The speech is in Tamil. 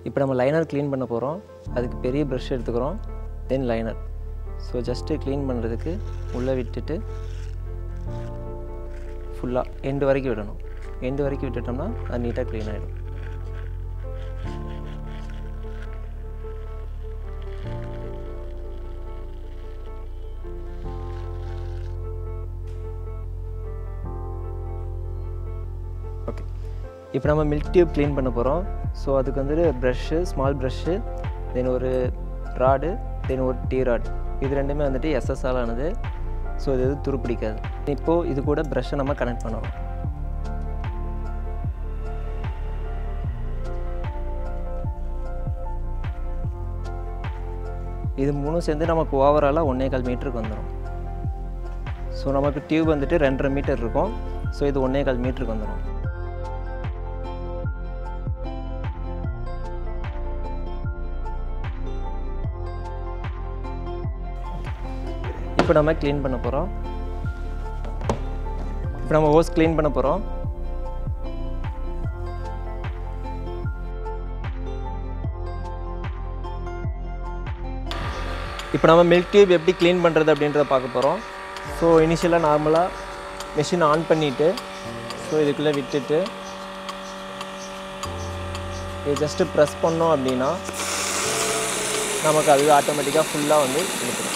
இப்போ நம்ம லைனர் க்ளீன் பண்ண போகிறோம் அதுக்கு பெரிய ப்ரஷ் எடுத்துக்கிறோம் then liner so just clean பண்ணுறதுக்கு உள்ளே விட்டுட்டு ஃபுல்லாக எண்டு வரைக்கும் விடணும் எண்டு வரைக்கும் விட்டுட்டோம்னா அது நீட்டாக க்ளீன் ஆகிடும் ஓகே இப்போ நம்ம மில்க் டியூப் க்ளீன் பண்ண போகிறோம் ஸோ அதுக்கு வந்துட்டு ப்ரஷ்ஷு ஸ்மால் ப்ரஷ்ஷு தென் ஒரு ராடு தென் ஒரு டீ ராட் இது ரெண்டுமே வந்துட்டு எஸ்எஸ்ஆல் ஆனது ஸோ இது எதுவும் துருப்பிடிக்காது இப்போது இது கூட ப்ரஷ்ஷை நம்ம கனெக்ட் பண்ணணும் இது மூணும் சேர்ந்து நமக்கு ஓவராலாக ஒன்றே கால் மீட்டருக்கு வந்துடும் ஸோ நமக்கு டியூப் வந்துட்டு ரெண்டரை மீட்டர் இருக்கும் ஸோ இது ஒன்றே கால் மீட்டருக்கு வந்துடும் இப்போ நம்ம க்ளீன் பண்ண போகிறோம் இப்போ நம்ம ஹோஸ் க்ளீன் பண்ண போகிறோம் இப்போ நம்ம மில்க் டியூப் எப்படி க்ளீன் பண்ணுறது அப்படின்றத பார்க்க போகிறோம் ஸோ இனிஷியலாக நார்மலாக மிஷின் ஆன் பண்ணிவிட்டு ஸோ இதுக்குள்ளே விட்டுட்டு இது ஜஸ்ட்டு ப்ரெஸ் பண்ணோம் அப்படின்னா நமக்கு அது ஆட்டோமேட்டிக்காக ஃபுல்லாக வந்து இழுத்துடும்